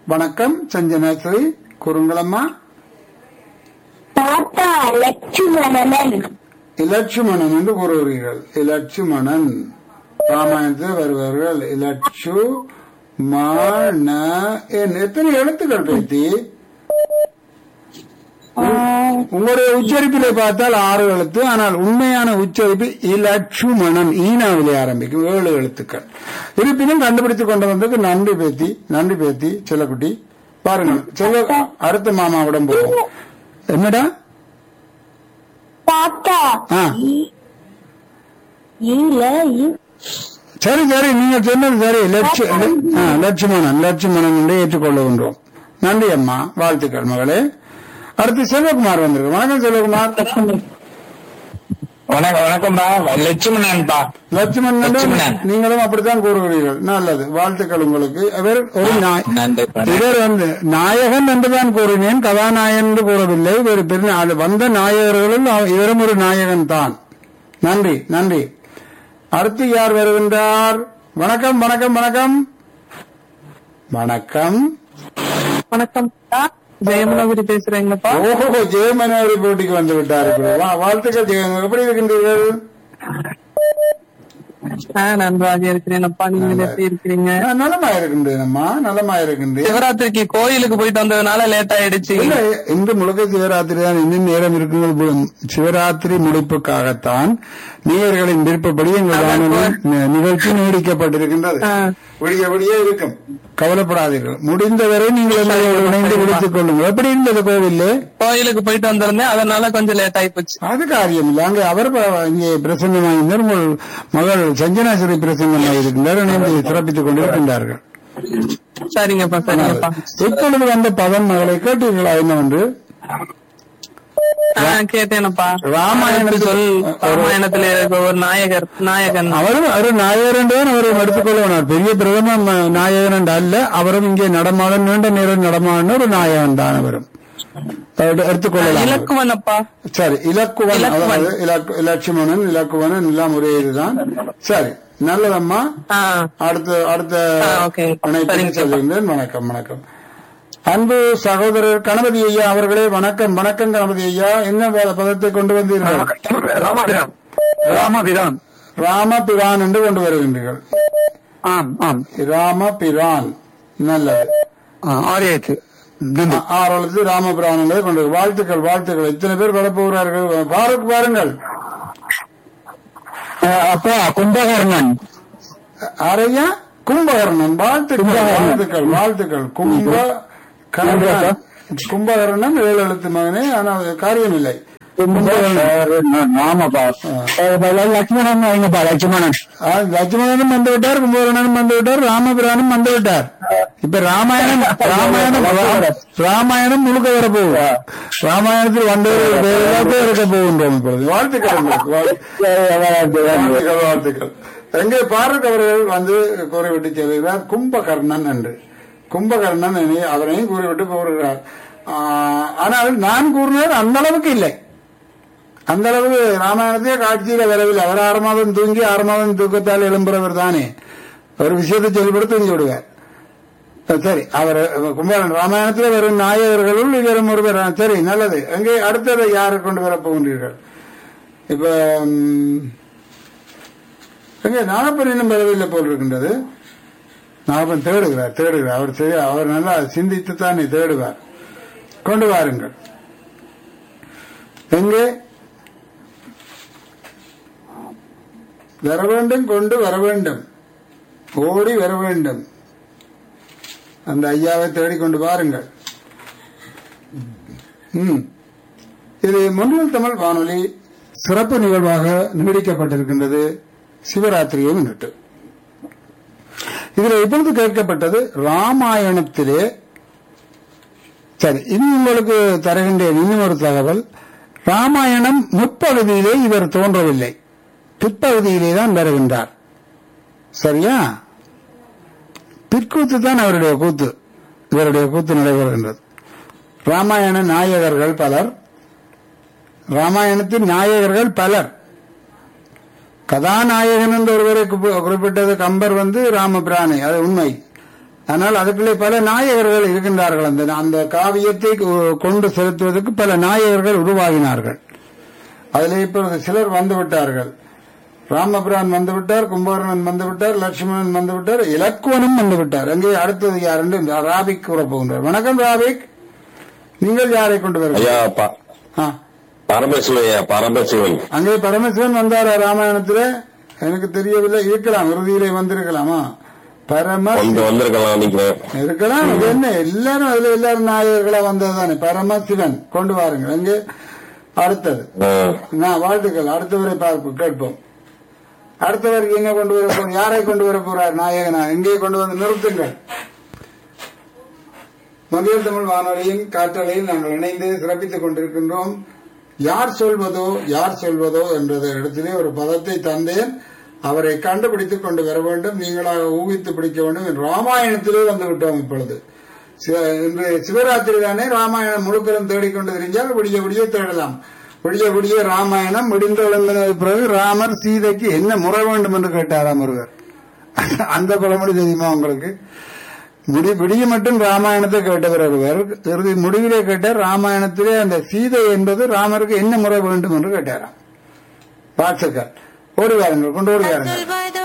வணக்கம் சஞ்சனாஸ்ரீ குறுங்களம்மா தாத்தா லட்சுமணன் இலட்சுமணன் என்று கூறுகிறீர்கள் இலட்சுமணன் ராமாயணத்தில் வருவார்கள் இலட்சு மண என் எத்தனை எழுத்துக்கள் பேத்தி உங்களுடைய உச்சரிப்பிலே பார்த்தால் ஆறு எழுத்து ஆனால் உண்மையான உச்சரிப்பு இலட்சுமணன் ஈனாவிலே ஆரம்பிக்கும் ஏழு எழுத்துக்கள் இருப்பினும் கண்டுபிடித்துக் கொண்டு வந்ததுக்கு நன்றி பேத்தி நன்றி பேத்தி செல்லக்குட்டி பாருங்கள் செல்ல அடுத்த மாமாவிடம் போவோம் என்னடா தாத்தா ஆ. இ- ஈல இ- சரி சரி நீங்க சொன்னது சரி லட்சு ஆ, லட்சுமணன் லட்சுமணன் என்று ஏற்றுக்கொள்ளுகின்றோம் நன்றி அம்மா வாழ்த்துக்கள் மகளே அடுத்து செல்வகுமார் வந்திருக்கு வணக்கம் செல்வகுமார் வணக்கம் வணக்கம்பா லட்சுமணன்பா லட்சுமணன் என்று லட்சுமணன். நீங்களும் அப்படித்தான் கூறுகிறீர்கள் நல்லது வாழ்த்துக்கள் உங்களுக்கு இவர் ஒரு நாய் நன்றிப்பா இவர் வந்து நாயகன் என்றுதான் கூறினேன் கதாநாயகன் என்று கூறவில்லை இவர் பெரிய அது வந்த நாயகர்களும் அவ- இவரும் ஒரு நாயகன் தான் நன்றி நன்றி அடுத்து யார் வருகின்றார் வணக்கம் வணக்கம் வணக்கம் வணக்கம் வணக்கம் ஜெயமலபுரி பேசுறேங்கப்பா ஓஹோ ஜெயமனோரி போட்டிக்கு வந்து விட்டார்கள் வா- வாழ்த்துக்கள் ஜெயமன் எப்படி இருக்கின்றீர்கள் ஆஹ் நன்றாக இருக்கிறேன்ப்பா நீங்க எப்படி இருக்கிறீங்க நான் நலமா இருக்கின்றேனம்மா நலமா இருக்கின்றேன் சிவராத்திரிக்கு கோயிலுக்கு போயிட்டு வந்ததுனால லேட் ஆயிடுச்சு இல்ல இன்று முழுக்க சிவராத்திரி தான் இன்னும் நேரம் இருக்குங்கள் சிவராத்திரி முடிப்புக்காகத்தான் நேயர்களின் விருப்பப்படி எங்கள் வானொலி நி- நிகழ்ச்சி நீடிக்கப்பட்டிருக்கின்றது ஆ. விடிய விடிய இருக்கும் கவலைப்படாதீர்கள் முடிந்தவரை நீங்கள் எங்களோடு இணைந்து விடுத்துக் கொள்ளுங்கள் எப்படி இருந்தது கோவில்ல கோயிலுக்கு போயிட்டு வந்திருந்தேன் அதனால கொஞ்சம் லேட் ஆகி போச்சு அது காரியம் இல்லை அங்கே அவர் ப- இங்கே பிரசன்னமாயிருந்தார் உங்கள் மகள் சஞ்சனாசுரி பிரசன்னமாயிருக்கின்றார் இணைந்து சிறப்பித்துக் கொண்டிருக்கின்றார்கள் சரிங்கப்பா சரிங்கப்பா இப்பொழுது வந்த பதன் மகளை கேட்டீர்களா என்னவென்று ஆஹ் கேட்டேனப்பா ராமாயணத்தில் சொல் ராமாயணத்துல இருக்க ஒரு நாயகர் நாயகன் அவரும் ஒரு நாயகர் என்றுதான் அவரை எடுத்துக்கொள்வார் பெரிய பிரதம ம- நாயகன் என்று அல்ல அவரும் இங்கே நடமாடும் நீண்ட நேரம் நடமாடின ஒரு நாயகன் தான் அவரும் அவரை எடுத்துக்கொள்ளலாம் இலக்குவன் அப்பா சரி இலக்குவன் இலக்குவன். அதாவது இலக்கு- இலட்சுமணன் இலக்குவனன் எல்லாம் ஒரே இதுதான் சரி நல்லதம்மா ஆஹ் அடுத்த அடுத்த ஆ, ஓகே. இணைப்பில் சரிங்க. செல்கின்றேன் வணக்கம் வணக்கம் அன்பு சகோதரர் கணபதி ஐயா அவர்களே வணக்கம் வணக்கம் கணபதி ஐயா என்ன பத- பதத்தை கொண்டு வந்தீர்கள் ராமபிரான் ராமபிரான் ராமபிரான் என்று கொண்டு வருகின்றீர்கள் ஆம் ஆம் ராமபிரான் நல்லது ஆரியத்து ஆ- ஆரோலத்து ராமபிரான் என்பதை கொண்டு வரு- வாழ்த்துக்கள் வாழ்த்துக்கள் இத்தனை பேர் வரப்போகிறார்கள் பாருக் பாருங்கள் அப்பா கும்பகர்ணன் ஆரையா கும்பகர்ணன் வாழ்த்துக்கள் வாழ்த்துக்கள் வாழ்த்துக்கள் கும்ப கர்ணன். கும்பகர்ணன் ஏழு எழுத்து மகனே ஆனால் காரியம் இல்லை ஆமாப்பா லட்சுமணன் வைங்கப்பா லட்சுமணன் ஆ, லட்சுமணனும் வந்து விட்டார் கும்பகர்ணனும் வந்து விட்டார் ராமபிரானும் வந்து விட்டார் இப்ப ராமாயணம் ராமாயணம் ராமாயணம் முழுக்க வர போகுது ராமாயணத்தில் வந்தவர்கள் எல்லாத்தையும் இருக்க போகின்றோம் இப்பொழுது வாழ்த்துக்கள் உங்களுக்கு. வாழ்த்து- வாழ்த்துக்கள் வாழ்த்துக்கள் எங்கே பாரத் அவர்கள் வந்து கூறிவிட்டு செல்கிறார் கும்பகர்ணன் என்று கும்பகர்ணன் என அவரையும் கூறிவிட்டு போகிறார் ஆ, ஆனால் நான் கூறினது அந்த அளவுக்கு இல்லை அந்த அளவு ராமாயணத்தையே காட்சியில வரவில்லை அவர் ஆறு மாதம் தூங்கி ஆறு மாதம் தூக்கத்தால் எழும்புறவர் தானே ஒரு விஷயத்தை சொல்லிவிட்டு தூங்கி விடுவார் சரி அவர் கும்பகர்ணன் ராமாயணத்தில் வரும் நாயகர்களுள் இவரும் ஒருவர் சரி நல்லது அங்கே அடுத்ததை யாரை கொண்டு வர போகின்றீர்கள் இப்ப ம், எங்கே நாகப்பன் இன்னும் வரவில்லை போல் இருக்கின்றது நாகப்பன் தேடுகிறார் தேடுகிறார் அவர் சரி அவர் நல்லா சிந்தித்து தானே தேடுவார் கொண்டு வாருங்கள் எங்கே வர வேண்டும் கொண்டு வர வேண்டும் ஓடி வர வேண்டும் அந்த ஐயாவை தேடிக்கொண்டு வாருங்கள் ம். இது முன்னாள் தமிழ் வானொலி சிறப்பு நிகழ்வாக நீடிக்கப்பட்டிருக்கின்றது சிவராத்திரியை முன்னிட்டு இதில் இப்பொழுது கேட்கப்பட்டது ராமாயணத்திலே சரி இன்னும் உங்களுக்கு தருகின்றேன் இன்னும் ஒரு தகவல் ராமாயணம் முற்பகுதியிலே இவர் தோன்றவில்லை பிற்பகுதியிலே தான் வருகின்றார் சரியா பிற்கூத்து தான் அவருடைய கூத்து இவருடைய கூத்து நடைபெறுகின்றது ராமாயண நாயகர்கள் பலர் ராமாயணத்தின் நாயகர்கள் பலர் கதாநாயகன் என்று ஒருவரை குறிப்பிட்டது கம்பர் வந்து ராமபிரானை அது உண்மை ஆனால் அதுக்குள்ளே பல நாயகர்கள் இருக்கின்றார்கள் அந்த அந்த காவியத்தை கொ- கொண்டு செலுத்துவதற்கு பல நாயகர்கள் உருவாகினார்கள் அதில் இப்பொழுது சிலர் வந்து விட்டார்கள் ராமபிரான் வந்து விட்டார் கும்பகர்ணன் வந்து விட்டார் லட்சுமணன் வந்து விட்டார் இலக்குவனும் வந்து விட்டார் அங்கே அடுத்தது யார் என்று ராபிக் கூற போகின்றார் வணக்கம் ராபிக் நீங்கள் யாரை கொண்டு ஐயா வருகிறீர்கள் ப- ஆ, பரமசிவன் ஐயா பரமசிவன் அங்கே பரமசிவன் வந்தாரா ராமாயணத்துல எனக்கு தெரியவில்லை இருக்கலாம் இறுதியிலே வந்திருக்கலாமா பரம கொண்டு வந்திருக்கலாம் நீங்க இருக்கலாம் அது என்ன எல்லாரும் அதுல எல்லாரும் நாயகர்களா வந்ததுதானே பரமசிவன் கொண்டு வாருங்கள் அங்கே அடுத்தது நான் வாழ்த்துக்கள் அடுத்தவரை பார்ப்போம் கேட்போம் அடுத்தவருக்கு எங்க கொண்டு வர போற யாரை கொண்டு வர போறார் நாயகனா எங்கே கொண்டு வந்து நிறுத்துங்கள் மதிய தமிழ் வானொலியின் காற்றலையில் நாங்கள் இணைந்து சிறப்பித்துக் கொண்டிருக்கின்றோம் யார் சொல்வதோ யார் சொல்வதோ என்ற இடத்திலே ஒரு பதத்தை தந்தேன் அவரை கண்டுபிடித்துக் கொண்டு வர வேண்டும் நீங்களாக ஊகித்து பிடிக்க வேண்டும் ராமாயணத்திலே வந்து விட்டோம் இப்பொழுது சி- இன்று சிவராத்திரி தானே ராமாயணம் முழுக்கலும் தேடிக்கொண்டு தெரிஞ்சால் விடிய விடிய தேடலாம் விடிய விடிய ராமாயணம் முடிந்த விளம்பினது பிறகு ராமர் சீதைக்கு என்ன முறை வேண்டும் என்று கேட்டாராம் ஒருவர் அந்த பழமொழி தெரியுமா உங்களுக்கு முடி விடிய மட்டும் ராமாயணத்தை கேட்டவர் ஒருவர் இறுதி முடிவிலே கேட்டார் ராமாயணத்திலே அந்த சீதை என்பது ராமருக்கு என்ன முறை வேண்டும் என்று கேட்டாராம் வாட்சக்கர் ஓடி வாருங்கள் கொண்டு ஓடி வாருங்கள் சொல்வதோ